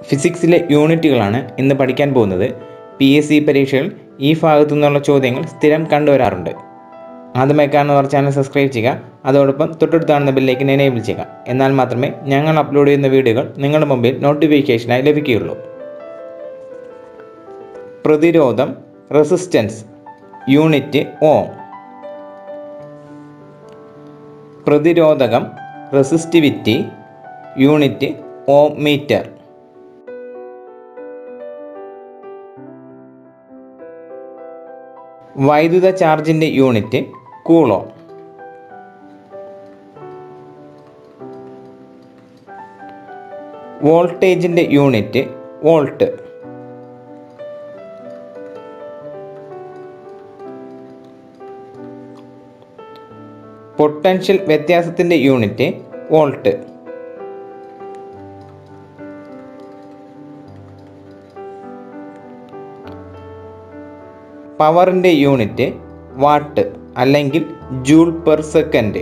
ഫിസിക്സിലെ യൂണിറ്റുകളാണ് ഇന്ന് പഠിക്കാൻ പോകുന്നത് പി എസ് സി പരീക്ഷകൾ ഈ ഭാഗത്തു നിന്നുള്ള ചോദ്യങ്ങൾ സ്ഥിരം കണ്ടുവരാറുണ്ട് ആദ്യമായി കാണുന്നവർ ചാനൽ സബ്സ്ക്രൈബ് ചെയ്യുക അതോടൊപ്പം തൊട്ടടുത്ത് കാണുന്ന ബില്ലേക്ക് എനേബിൾ ചെയ്യുക എന്നാൽ മാത്രമേ ഞങ്ങൾ അപ്ലോഡ് ചെയ്യുന്ന വീഡിയോകൾ നിങ്ങളുടെ മൊബൈൽ നോട്ടിഫിക്കേഷനായി ലഭിക്കുകയുള്ളൂ പ്രതിരോധം റെസിസ്റ്റൻസ് യൂണിറ്റ് ഓം പ്രതിരോധകം റെസിസ്റ്റിവിറ്റി യൂണിറ്റ് ഓം മീറ്റർ വൈദ്യുത ചാർജിൻ്റെ യൂണിറ്റ് കൂളോ വോൾട്ടേജിൻ്റെ യൂണിറ്റ് വോൾട്ട് പൊട്ടൻഷ്യൽ വ്യത്യാസത്തിൻ്റെ യൂണിറ്റ് വോൾട്ട് പവറിൻ്റെ യൂണിറ്റ് വാട്ട് അല്ലെങ്കിൽ ജൂൾ പെർ സെക്കൻഡ്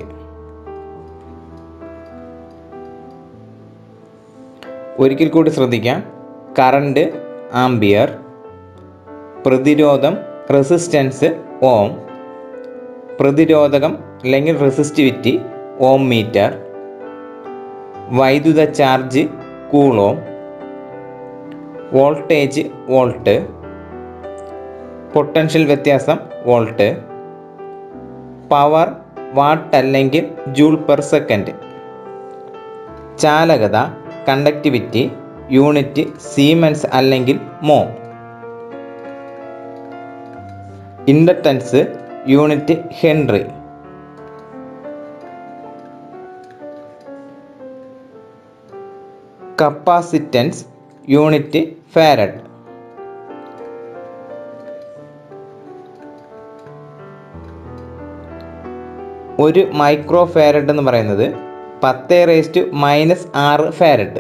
ഒരിക്കൽ കൂടി ശ്രദ്ധിക്കാം കറണ്ട് ആംബിയർ പ്രതിരോധം റെസിസ്റ്റൻസ് ഓം പ്രതിരോധകം അല്ലെങ്കിൽ റെസിസ്റ്റിവിറ്റി ഓം മീറ്റർ വൈദ്യുത charge coulomb voltage volt potential വ്യത്യാസം വോൾട്ട് പവർ വാട്ട് അല്ലെങ്കിൽ ജൂൾ പെർ സെക്കൻഡ് ചാലകത കണ്ടക്ടിവിറ്റി യൂണിറ്റ് സീമെൻസ് അല്ലെങ്കിൽ mho inductance unit henry capacitance unit farad ഒരു മൈക്രോ ഫാരഡ് എന്ന് പറയുന്നത് പത്ത് റേസ്റ്റ് മൈനസ് ആറ് ഫാരഡ്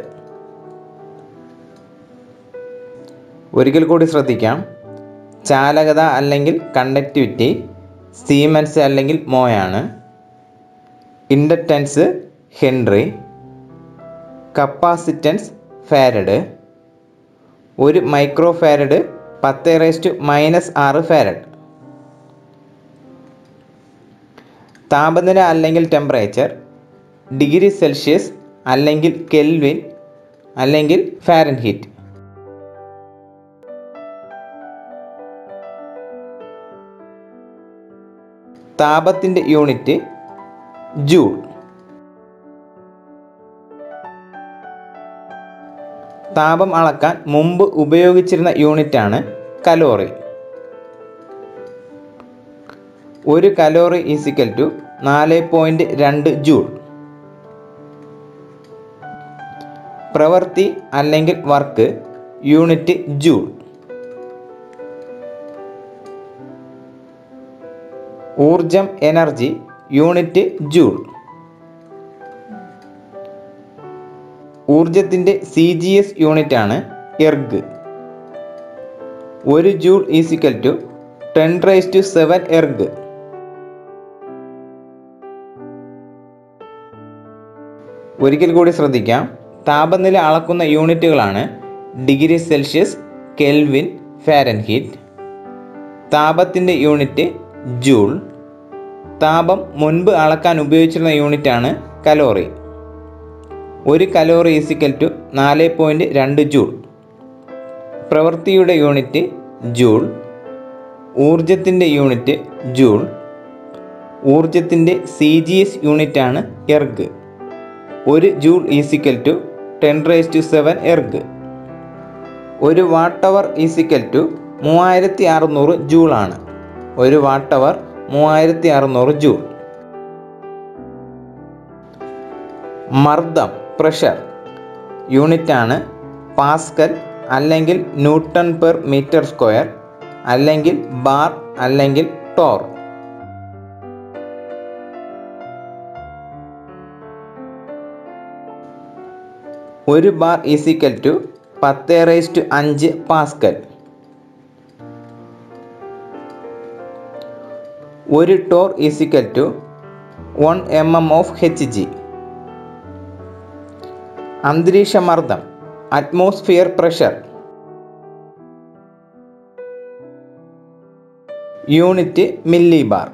ഒരിക്കൽ കൂടി ശ്രദ്ധിക്കാം ചാലകത അല്ലെങ്കിൽ കണ്ടക്ടിവിറ്റി സീമൻസ് അല്ലെങ്കിൽ മോയാണ് ഇൻഡക്റ്റൻസ് ഹെൻറി കപ്പാസിറ്റൻസ് ഫാരഡ് ഒരു മൈക്രോ ഫാരഡ് പത്ത് റേസ്റ്റ് മൈനസ് ആറ് ഫാരഡ് താപനില അല്ലെങ്കിൽ ടെമ്പറേച്ചർ ഡിഗ്രി സെൽഷ്യസ് അല്ലെങ്കിൽ കെൽവിൻ അല്ലെങ്കിൽ ഫാരൻഹീറ്റ് താപത്തിൻ്റെ യൂണിറ്റ് ജൂൾ താപം അളക്കാൻ മുമ്പ് ഉപയോഗിച്ചിരുന്ന യൂണിറ്റാണ് കലോറി ഒരു കലോറി ഈസിക്കൽ ടു നാല് പോയിൻറ്റ് രണ്ട് ജൂൾ പ്രവൃത്തി അല്ലെങ്കിൽ വർക്ക് യൂണിറ്റ് ജൂൾ ഊർജം എനർജി യൂണിറ്റ് ജൂൾ ഊർജത്തിൻ്റെ സി ജി എസ് യൂണിറ്റ് ആണ് എർഗ് ഒരു joule is equal to ten raise to seven erg ഒരിക്കൽ കൂടി ശ്രദ്ധിക്കാം താപനില അളക്കുന്ന യൂണിറ്റുകളാണ് ഡിഗ്രി സെൽഷ്യസ് കെൽവിൻ ഫാരൻഹീറ്റ് താപത്തിൻ്റെ യൂണിറ്റ് ജൂൾ താപം മുൻപ് അളക്കാൻ ഉപയോഗിച്ചിരുന്ന യൂണിറ്റാണ് കലോറി ഒരു കലോറി ഈസിക്കൽ ടു നാല് പോയിൻറ്റ് രണ്ട് ജൂൾ പ്രവൃത്തിയുടെ യൂണിറ്റ് ജൂൾ ഊർജത്തിൻ്റെ യൂണിറ്റ് ജൂൾ ഊർജത്തിൻ്റെ സി ജി എസ് യൂണിറ്റാണ് എർഗ് ഒരു joule is equal to ten raise to seven erg ഒരു വാട്ട് അവർ ഈസിക്കൽ ടു മൂവായിരത്തി അറുന്നൂറ് ജൂളാണ് ഒരു വാട്ട് അവർ മൂവായിരത്തി അറുന്നൂറ് ജൂൾ മർദ്ദം പ്രഷർ യൂണിറ്റാണ് പാസ്കൽ അല്ലെങ്കിൽ ന്യൂട്ടൺ പെർ മീറ്റർ സ്ക്വയർ അല്ലെങ്കിൽ ബാർ അല്ലെങ്കിൽ ടോർ ഒരു ബാർ ഈസിക്കൽ ടു പത്ത് റേസ് ടു അഞ്ച് പാസ്കൽ ഒരു torr is equal to one M M of H G അന്തരീക്ഷ മർദ്ദം atmosphere pressure unit millibar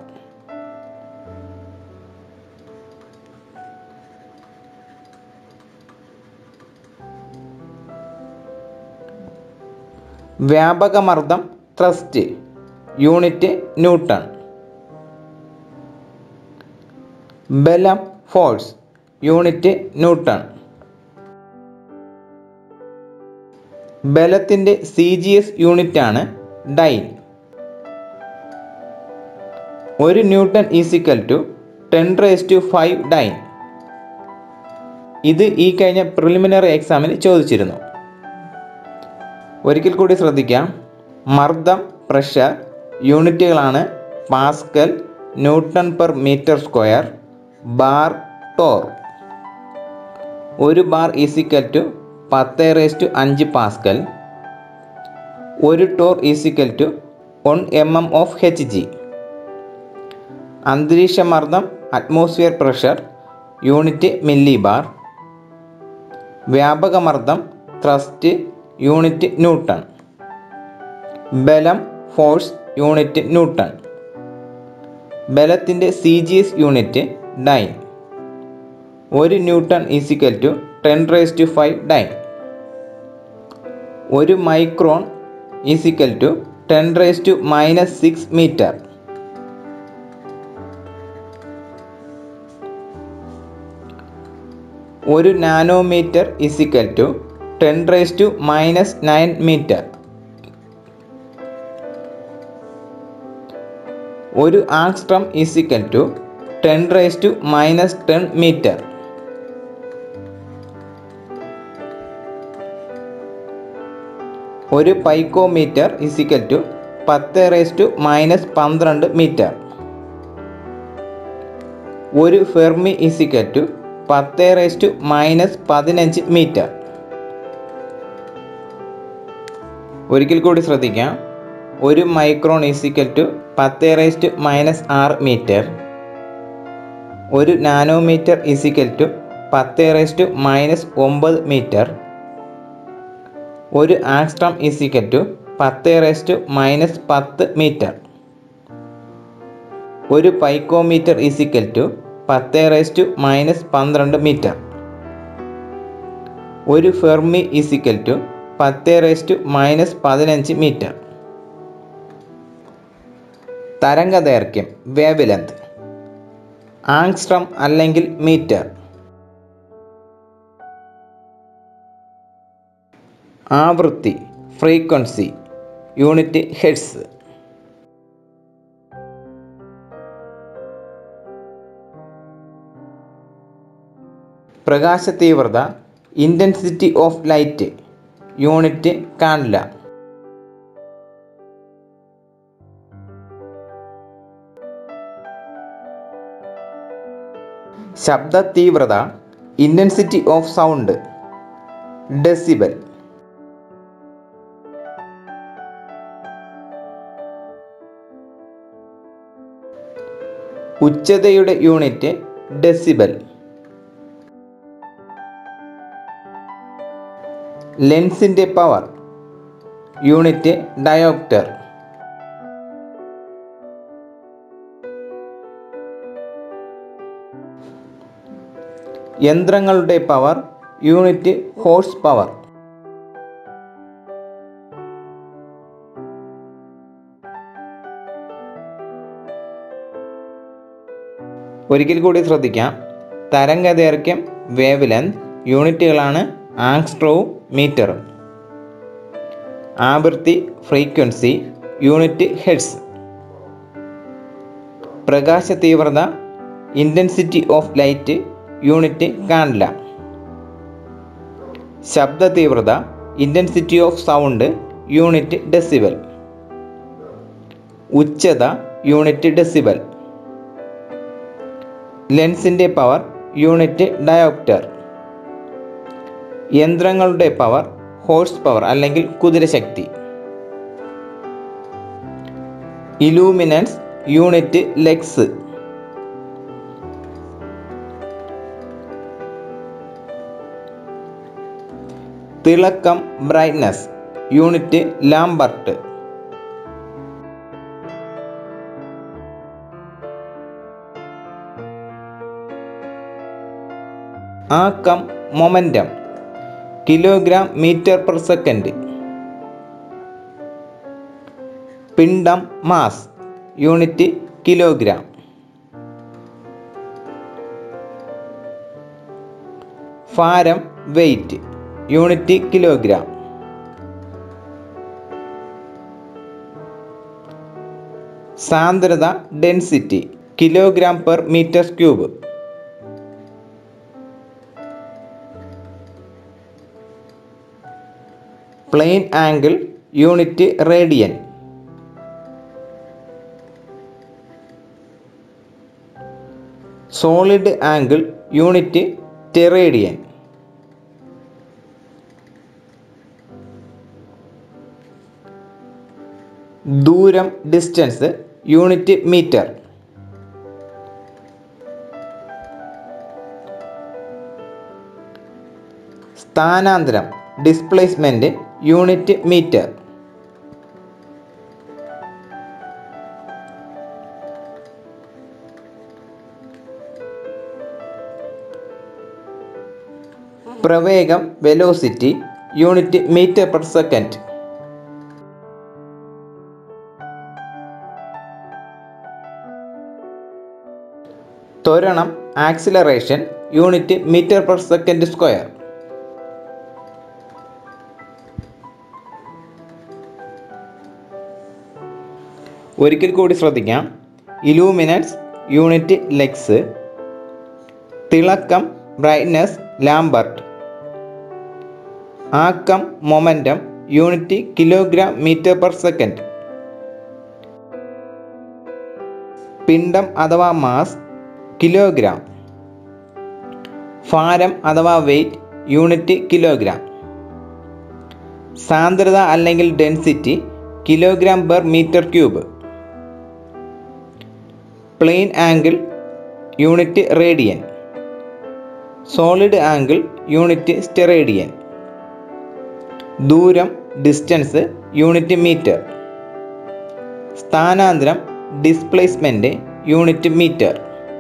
വ്യാപകമർദ്ദം ത്രസ്റ്റ് യൂണിറ്റ് ന്യൂട്ടൺ ബലം ഫോഴ്സ് യൂണിറ്റ് ന്യൂട്ടൺ ബലത്തിൻ്റെ സി ജി എസ് യൂണിറ്റാണ് ഡൈൻ ഒരു newton is equal to ten raise to five dyne ഇത് ഈ കഴിഞ്ഞ പ്രിലിമിനറി എക്സാമിന് ചോദിച്ചിരുന്നു ഒരിക്കൽ കൂടി ശ്രദ്ധിക്കാം മർദ്ദം പ്രഷർ യൂണിറ്റുകളാണ് pascal newton per metre square bar torr ഒരു ബാർ ഈസിക്കൽ ടു പത്ത് റേസ് ടു അഞ്ച് പാസ്കൽ ഒരു torr is equal to one M M of H G അന്തരീക്ഷ മർദ്ദം atmosphere pressure unit millibar വ്യാപകമർദ്ദം ത്രസ്റ്റ് യൂണിറ്റ് ന്യൂട്ടൺ ബലം force unit newton ബലത്തിൻ്റെ C G S unit dyne ഒരു newton is equal to ten raise to five dyne ഒരു micron is equal to ten raise to minus six metre ഒരു nanometre is equal to ten raise to minus nine metre ഒരു angstrom is equal to ten raise to minus ten metre ഒരു picometre is equal to പത്ത് raise to minus പന്ത്രണ്ട് metre ഒരു fermi is equal to പത്ത് raise to minus പതിനഞ്ച് metre ഒരിക്കൽ കൂടി ശ്രദ്ധിക്കാം ഒരു മൈക്രോൺ ഈസിക്കൽ ടു പത്ത് റേസ് ടു മൈനസ് ആറ് മീറ്റർ ഒരു നാനോമീറ്റർ ഈസിക്കൽ ടു പത്ത് റേസ് ടു മൈനസ് ഒമ്പത് മീറ്റർ ഒരു ആങ്സ്ട്രം ഈസിക്കൽ ടു പത്ത് റേസ് ടു മൈനസ് പത്ത് മീറ്റർ ഒരു പൈക്കോമീറ്റർ ഈസിക്കൽ ടു പത്ത് റേസ് ടു മൈനസ് പന്ത്രണ്ട് മീറ്റർ ഒരു ഫെർമി ഈസിക്കൽ ടു പത്ത് റേസ് ടു മൈനസ് പതിനഞ്ച് മീറ്റർ തരംഗദൈർഘ്യം വേവ് ലെന്ത് ആങ്സ്ട്രം അല്ലെങ്കിൽ മീറ്റർ ആവൃത്തി ഫ്രീക്വൻസി യൂണിറ്റ് ഹെഡ്സ് പ്രകാശ തീവ്രത ഇൻറ്റൻസിറ്റി ഓഫ് ലൈറ്റ് യൂണിറ്റ് കാണില്ല ശബ്ദ തീവ്രത ഇൻറ്റൻസിറ്റി ഓഫ് സൗണ്ട് ഡെസിബൽ ഉച്ചതയുടെ യൂണിറ്റ് ഡെസിബൽ ലെൻസിൻ്റെ പവർ യൂണിറ്റ് ഡയോപ്റ്റർ യന്ത്രങ്ങളുടെ പവർ യൂണിറ്റ് ഹോഴ്സ് പവർ ഒരിക്കൽ കൂടി ശ്രദ്ധിക്കാം തരംഗദൈർഘ്യം വേവ് ലെന്ത് യൂണിറ്റുകളാണ് ആങ്സ്ട്രോവും മീറ്ററും ആവൃത്തി ഫ്രീക്വൻസി യൂണിറ്റ് ഹെഡ്സ് പ്രകാശ തീവ്രത ഇൻറ്റൻസിറ്റി ഓഫ് ലൈറ്റ് യൂണിറ്റ് കാണില്ല ശബ്ദ തീവ്രത intensity of sound unit decibel ഉച്ചത യൂണിറ്റ് ഡെസിബൽ ലെൻസിൻ്റെ പവർ യൂണിറ്റ് ഡയോപ്റ്റർ യന്ത്രങ്ങളുടെ പവർ ഹോഴ്സ് പവർ അല്ലെങ്കിൽ കുതിരശക്തി ഇലൂമിനൻസ് യൂണിറ്റ് ലെക്സ് തിളക്കം ബ്രൈറ്റ്നസ് യൂണിറ്റ് ലാംബർട്ട് ആക്കം momentum kilogram metre per second പിണ്ഡം മാസ് യൂണിറ്റ് കിലോഗ്രാം ഭാരം വെയ്റ്റ് യൂണിറ്റ് കിലോഗ്രാം സാന്ദ്രത density kilogram per metre cube plane angle unit radian solid angle unit steradian ദൂരം distance unit metre സ്ഥാനാന്തരം displacement unit metre പ്രവേഗം velocity unit metre per second ത്വരണം acceleration unit metre per second square ഒരിക്കൽ കൂടി ശ്രദ്ധിക്കാം illuminance unit lux തിളക്കം brightness lambert ആക്കം momentum unit kilogram metre per second പിണ്ഡം അഥവാ മാസ് കിലോഗ്രാം ഭാരം അഥവാ വെയ്റ്റ് യൂണിറ്റ് കിലോഗ്രാം സാന്ദ്രത അല്ലെങ്കിൽ density kilogram per metre cube plane angle unit radian solid angle unit steradian ദൂരം ഡിസ്റ്റൻസ് യൂണിറ്റ് മീറ്റർ സ്ഥാനാന്തരം ഡിസ്പ്ലേസ്മെൻറ്റ് യൂണിറ്റ് മീറ്റർ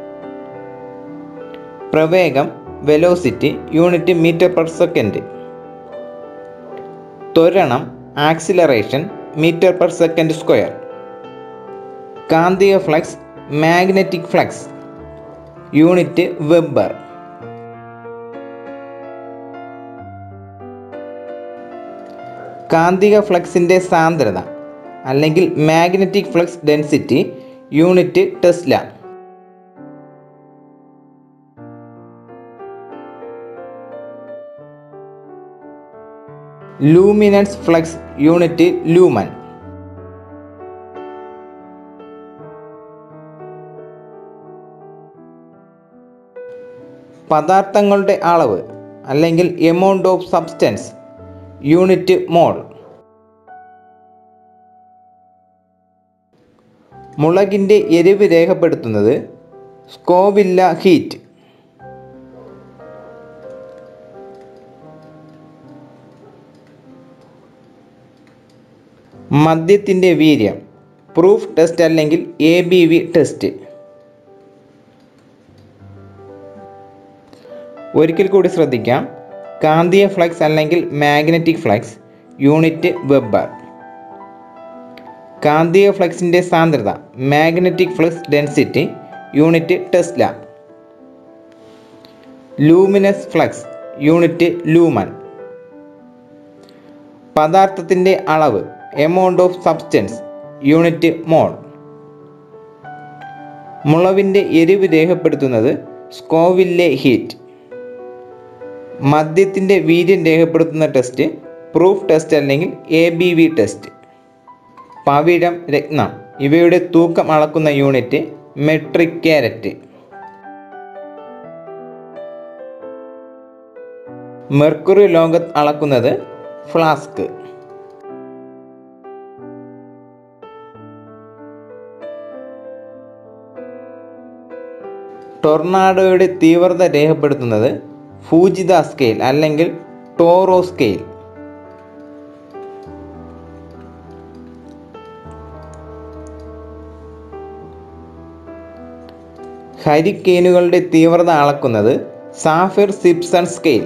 പ്രവേഗം velocity unit metre per second ത്വരണം acceleration metre per second square കാന്തിക flux magnetic flux unit weber കാന്തിക ഫ്ലക്സിൻ്റെ സാന്ദ്രത അല്ലെങ്കിൽ magnetic flux density unit tesla luminance flux unit lumen പദാർത്ഥങ്ങളുടെ അളവ് അല്ലെങ്കിൽ amount of substance unit mole മുളകിൻ്റെ എരിവ് രേഖപ്പെടുത്തുന്നത് സ്കോവില്ല ഹീറ്റ് മദ്യത്തിൻ്റെ വീര്യം പ്രൂഫ് ടെസ്റ്റ് അല്ലെങ്കിൽ എ ബി വി ടെസ്റ്റ് ഒരിക്കൽ കൂടി ശ്രദ്ധിക്കാം കാന്തിക ഫ്ലക്സ് അല്ലെങ്കിൽ മാഗ്നറ്റിക് ഫ്ലക്സ് യൂണിറ്റ് വെബർ കാന്തിക ഫ്ലക്സിൻ്റെ സാന്ദ്രത magnetic flux density unit tesla luminous flux unit lumen പദാർത്ഥത്തിൻ്റെ അളവ് amount of substance unit mole മുളവിൻ്റെ എരിവ് രേഖപ്പെടുത്തുന്നത് സ്കോവില്ലെ ഹീറ്റ് മദ്യത്തിൻ്റെ വീര്യം രേഖപ്പെടുത്തുന്ന ടെസ്റ്റ് പ്രൂഫ് ടെസ്റ്റ് അല്ലെങ്കിൽ എ ബി വി ടെസ്റ്റ് പവിഴം രത്നം ഇവയുടെ തൂക്കം അളക്കുന്ന യൂണിറ്റ് മെട്രിക് ക്യാരറ്റ് മെർക്കുറി ലോകത്ത് അളക്കുന്നത് ഫ്ലാസ്ക് ടൊർണാഡോയുടെ തീവ്രത രേഖപ്പെടുത്തുന്നത് ഫൂജിത സ്കെയിൽ അല്ലെങ്കിൽ ടോറോ സ്കെയിൽ ഹരിക്കെയിനുകളുടെ തീവ്രത അളക്കുന്നത് സാഫിർ സിപ്സൺ സ്കെയിൽ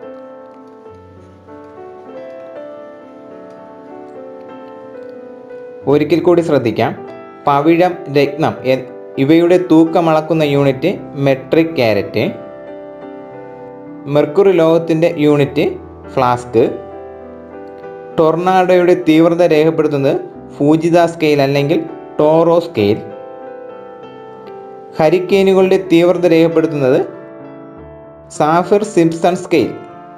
ഒരിക്കൽ കൂടി ശ്രദ്ധിക്കാം പവിഴം രത്നം എ- ഇവയുടെ തൂക്കം അളക്കുന്ന യൂണിറ്റ് മെട്രിക് ക്യാരറ്റ് മെർക്കുറി ലോഹത്തിൻ്റെ യൂണിറ്റ് ഫ്ലാസ്ക് ടൊർണാഡോയുടെ തീവ്രത രേഖപ്പെടുത്തുന്നത് ഫൂജിത സ്കെയിൽ അല്ലെങ്കിൽ ടോറോ സ്കെയിൽ ഹരിക്കെയിനുകളുടെ തീവ്രത രേഖപ്പെടുത്തുന്നത് സാഫിർ സിംപ്സൺ സ്കെയിൽ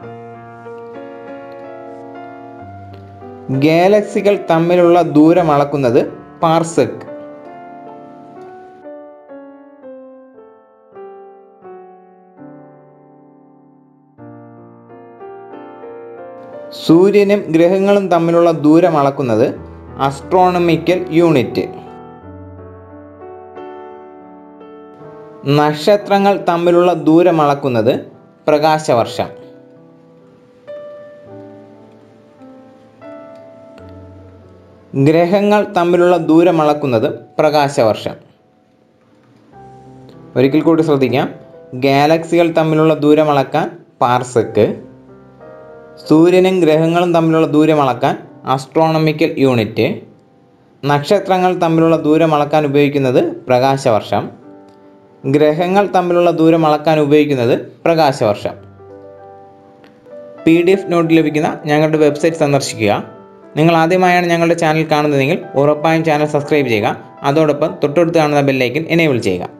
ഗാലക്സികൾ തമ്മിലുള്ള ദൂരം അളക്കുന്നത് പാർസെക് സൂര്യനും ഗ്രഹങ്ങളും തമ്മിലുള്ള ദൂരം അളക്കുന്നത് അസ്ട്രോണമിക്കൽ യൂണിറ്റ് നക്ഷത്രങ്ങൾ തമ്മിലുള്ള ദൂരം അളക്കുന്നത് പ്രകാശവർഷം ഗ്രഹങ്ങൾ തമ്മിലുള്ള ദൂരം അളക്കുന്നത് പ്രകാശവർഷം ഒരിക്കൽ കൂടി ശ്രദ്ധിക്കാം ഗാലക്സികൾ തമ്മിലുള്ള ദൂരം അളക്കാൻ പാർസെക്ക് സൂര്യനും ഗ്രഹങ്ങളും തമ്മിലുള്ള ദൂരം അളക്കാൻ ആസ്ട്രോണമിക്കൽ യൂണിറ്റ് നക്ഷത്രങ്ങൾ തമ്മിലുള്ള ദൂരം അളക്കാൻ ഉപയോഗിക്കുന്നത് പ്രകാശവർഷം ഗ്രഹങ്ങൾ തമ്മിലുള്ള ദൂരം അളക്കാൻ ഉപയോഗിക്കുന്നത് പ്രകാശവർഷം പി ഡി എഫ് നോട്ട് ലഭിക്കുന്ന ഞങ്ങളുടെ വെബ്സൈറ്റ് സന്ദർശിക്കുക നിങ്ങൾ ആദ്യമായാണ് ഞങ്ങളുടെ ചാനൽ കാണുന്നതെങ്കിൽ ഉറപ്പായും ചാനൽ സബ്സ്ക്രൈബ് ചെയ്യുക അതോടൊപ്പം തൊട്ടടുത്ത് കാണുന്ന ബെല്ലൈക്കൻ എനേബിൾ ചെയ്യുക